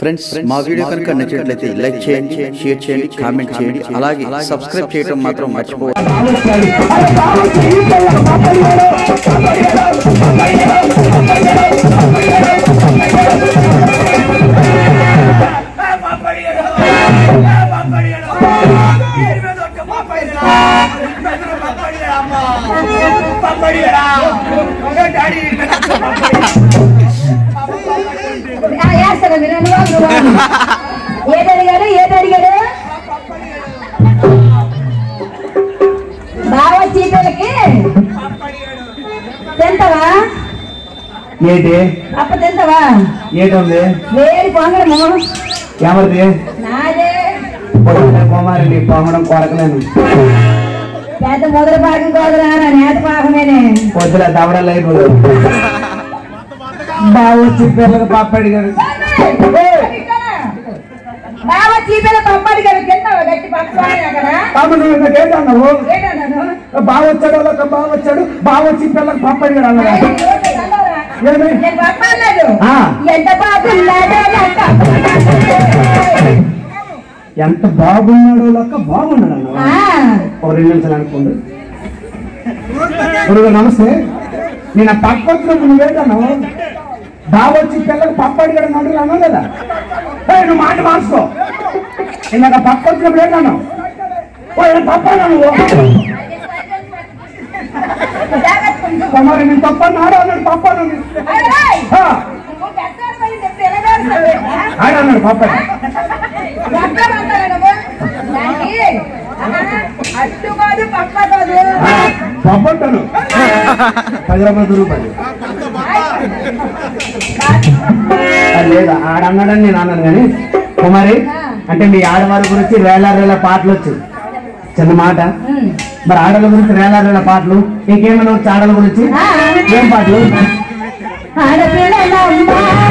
Friends మా video కనుక నచ్చినట్లయితే లైక్ చేయండి షేర్ చేయండి కామెంట్ చేయండి అలాగే సబ్స్క్రైబ్ చేయడం మాత్రం మర్చిపోవద్దు వేస్తాను మీరు ఏది అడిగాడు ఏది అడిగాడు బాగా చీపలకి తింటావా ఏంటి అప్ప తింటావా ఏంటుంది వేడి పొంగడము ఎవరిది నాదే కుమారుని పొంగడం కొరకలేను పెద్ద మొదటి భాగం కోదరా నేత భాగమేనే పొద్దున దవడ లైట్ బాగా వచ్చి పిల్లలు పాపడి గారు బాగా చీపల పప్పడి కదా తింటావా గట్టి పక్కనే అక్కడ పాప నువ్వు ఇందాక ఏంటన్నావు ఏంటన్నాను బాగా వచ్చాడు వాళ్ళకి బాగా వచ్చాడు బాగా వచ్చి పిల్లలకు పాపడి గారు అన్నదా ఏమి? నేను పప్పలేదు ఆ. ఎంత బాగున్నాడో లెక్క. ఎంత బాగున్నాడో లెక్క బాగున్నాడు అన్న ఆ, ఒక రెండు నిమిషాలు అనుకోండి గురువు నమస్తే నేను ఆ పక్క వచ్చినప్పుడు నువ్వేంటన్నావు బాగా వచ్చి పిల్లలకు పప్పడి గారు అన్నాడు అన్నావు కదా ఏయ్, నువ్వు మాట మార్చుకో నేను ఆ పక్క వచ్చినప్పుడు ఏంటన్నావు ఓ నేను తప్పన్నా నువ్వు జాగ్రత్త ఉండు. కుమారి నేను తప్పన్నాడు అన్నాడు తప్పను అరే, రేయ్, నువ్వు పెద్దోడు పోయి చెప్తే ఎలా చేస్తావు? ఆయన అన్నాడు పప్పని పెద్దోడు అంటారా నువ్వు? దానికి, ఆహా, అట్టు కాదు పక్క కాదు పప్పంటాను పది రూపాయలు రూపాయలు అది లేదా ఆడన్నాడని నేను అన్నాను కానీ కుమారి అంటే మీ ఆడవారి గురించి వేల వేల పాటలు వచ్చు చిన్న మాట మరి ఆడల గురించి వేల వేల పాటలు ఇంకేమైనా వచ్చి ఆడల గురించి ఏం పాటలు ఆడపిల్లలమ్మ,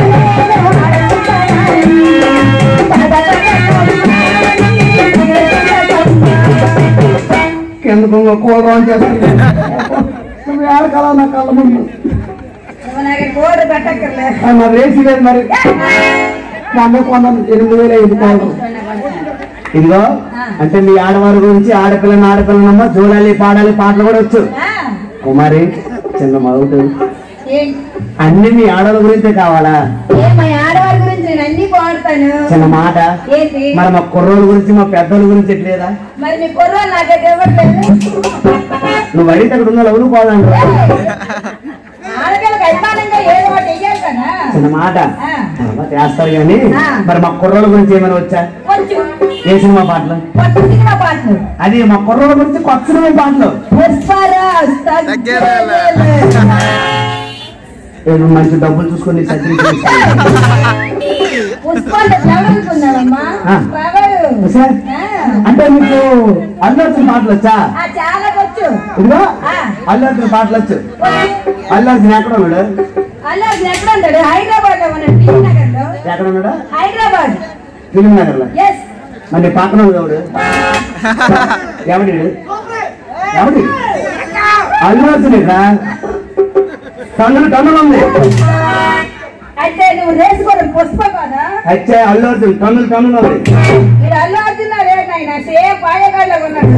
ఎందుకు కూర చేస్తాను నువ్వు ఆడకాల నా కళ్ళ ముందు నువ్వు నాకు కోడి పెట్టక్కర్లే ఆ, మరి రేసి లేదు మరి మా అమ్మ కొన్నాను ఎనిమిది వేల ఐదు కోళ్ళు ఇదిగో అంటే మీ ఆడవారి గురించి ఆడపిల్లని ఆడపిల్లనమ్మ చూడాలి పాడాలి పాటలు కూడా వచ్చు ఆ, కుమారి చిన్న మగుడు ఏంటి అన్ని మీ ఆడవాళ్ళ గురించే కావాలా ఏ మా ఆడవారి గురించి నేను అన్ని పాడుతాను చిన్న మాట ఏంటి మరి మా కుర్రోళ్ళ గురించి మా పెద్దల గురించి ఎట్లేదా మరి మీ కుర్రోలు నాకైతే ఇవ్వట్లేదు నువ్వు అడిగితే అక్కడ ఉందా లవులు పోదాను ఆడపిల్లకి అభిమానంగా ఏదో ఒకటి వెయ్యాలి కదా చిన్న మాట ఆ. తర్వాత వేస్తారు కానీ ఆ. మరి మా కుర్రోళ్ళ గురించి ఏమైనా వచ్చా కొంచెం ఏ సినిమా పాటలు కొత్త సినిమా పాటలు అది మా కుర్రోళ్ళ గురించి కొత్త సినిమా పాటలు పుష్పరాజ్ ఏ, నువ్వు మంచి డబ్బులు చూసుకొని సర్టిఫికేట్ పుష్పాలు ఎవరనుకున్నావమ్మా ఆ. ఎవరు సార్ ఆ. అంటే మీకు అల్లర్జున్ పాటలు వచ్చా ఆ, చాలా వచ్చు ఇదిగో ఆ. అల్లర్జున్ పాటలు వచ్చు అల్లర్జున్ ఎక్కడ ఉన్నాడు అలా ఎక్కడ ఉంటాడు హైదరాబాద్ లో ఉన్నాడు టీ నగర్ లో ఎక్కడ ఉన్నాడు హైదరాబాద్ ఫిలిం నగర్ లో ఎస్ మరి నీ పక్కన ఉన్నాడు ఎవడు ఎవడి ఎవడి అల్లర్జున్ రా టన్నులు టన్నులు ఉంది అయితే నువ్వు రేసుకోవడం పుష్ప కదా వచ్చే అల్లర్జున్ టన్నులు టన్నులు ఉంది మీరు అల్లు అర్జున్ లేదు ఆయన సేమ్ పాయగాళ్ళగా ఉన్నాడు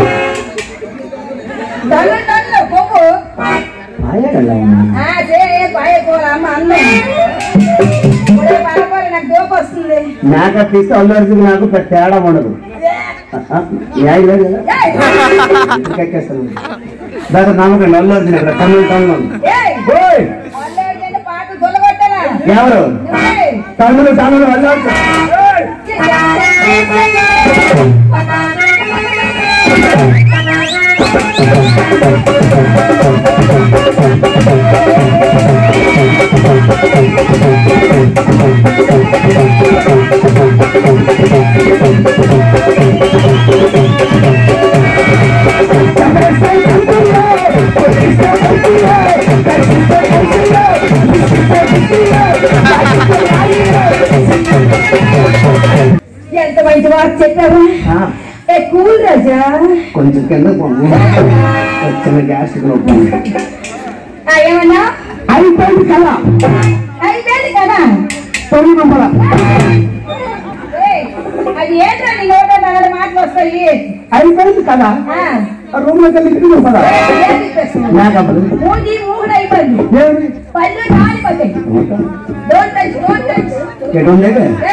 టన్ను టన్ను కొమ్ము ఆయగల్లా. ఆ సేమ్ పాయకూర అమ్మ అన్నం ఇప్పుడే పరపర నాకు దోపు వస్తుంది మేకప్ తీస్తే అల్లు అర్జున్ నాకు పెద్ద తేడా ఉండదు న్యాయం లేదు కదా ఏయ్! ఇంటికి ఎక్కేస్తాను దాకా నమ్మకండి అల్లు అర్జున్ ఇక్కడ టన్నులు టన్నులు ఉంది ఏయ్! ఓయ్! అల్లు అర్జున్ పాట దొలగొట్టనా ఎవరు నువ్వే టన్నులు టన్నులు అల్లు అర్జున్ ఓయ్! ఎంత మంచి వార్త చెప్పావా ఆ, ఏ కూల్ రాజా కొంచెం కింద పోను చిన్న గ్యాస్ నొప్పి ఆ, ఏమన్నా అయిపోయింది కదా అయిపోయింది కదా తొమ్మిది వందల అది ఏంటో నీ నోట నాలుగు మాటలు వస్తాయి అయిపోయింది కదా ఆ, రూమ్ లోకి వెళ్ళి తిరిగి వస్తుందా ఏం చెప్పేస్తున్నావు? మేకప్లు మూతి మూడు అయిపోయింది ఏమి పళ్ళు రాలిపోతాయి డోంట్ టచ్ డోంట్ టచ్ ఎటువంటి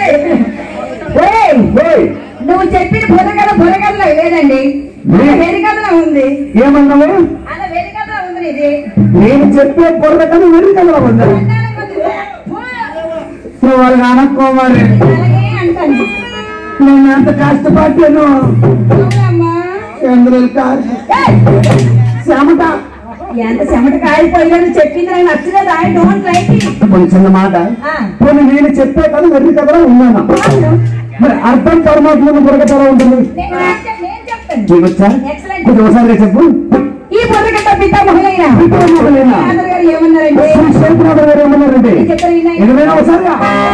ఏయ్, నువ్వు చెప్పిన బుర్రగల బుర్రగల లేదండి ఏ? వెరిగల ఉంది ఏమన్నావు అలా వెరిగల ఉంది ఇది నేను చెప్పే పొర్ర కదా వెరీ కదా ఉంది అన్నానికి ఉంది. ఓ, నువ్వు వాళ్ళకి అనక్కోమని అలాగే అంటాను నేను ఎంత కష్టపడ్డాను అవునమ్మా. చంద్రులు కాదు ఏయ్, చెమట ఎంత చెమట కాలిపోయిందని చెప్పింది నాకు నచ్చలేదు ఐ డోంట్ లైక్ ఇట్ కొంచెం మాట పోనీ నేను చెప్పే కదా వెర్రి కథలో ఉన్నాను మరి అర్థం పరమాత్మను బుర్రకథలో ఉంటుంది నేను నేను చెప్తాను నీకు వచ్చా Excellent. కొంచెం ఒకసారిగా చెప్పు ఈ బుర్రగడ్డ పితామహులైన పితామహులైన అందరు గారు ఏమన్నారంటే శ్రీ శేఖరనాథ్ గారు ఏమన్నారంటే చెప్పారు ఈయన. ఎనిమిదైనా ఒకసారిగా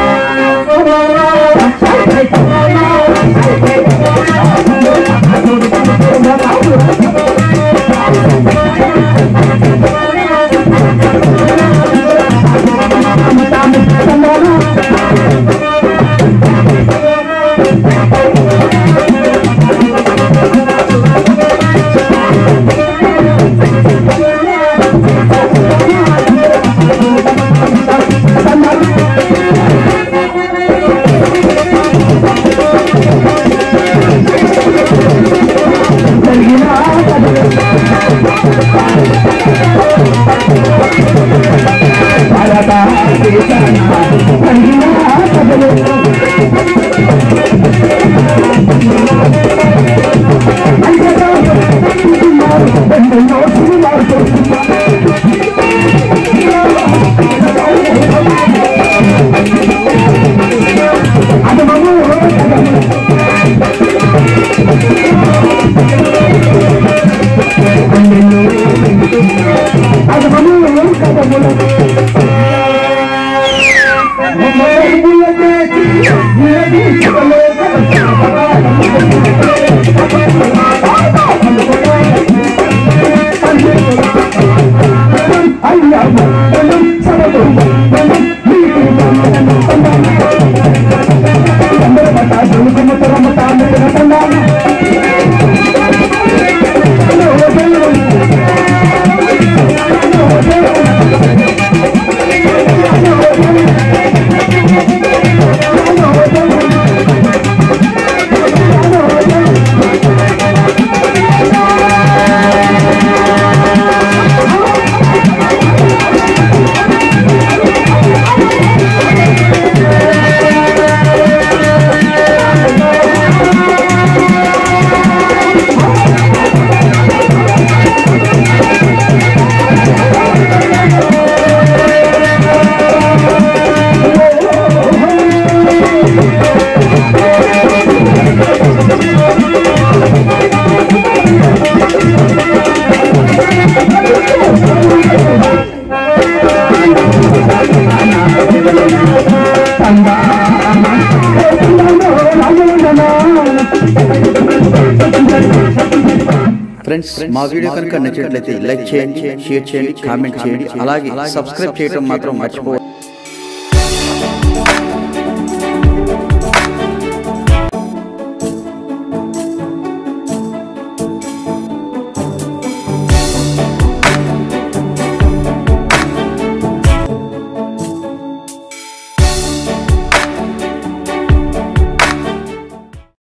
ఫ్రెండ్స్ మా వీడియో కనుక నచ్చినట్లయితే లైక్ చేయండి షేర్ చేయండి కామెంట్ చేయండి అలాగే సబ్స్క్రైబ్ చేయడం మాత్రం మర్చిపోవద్దు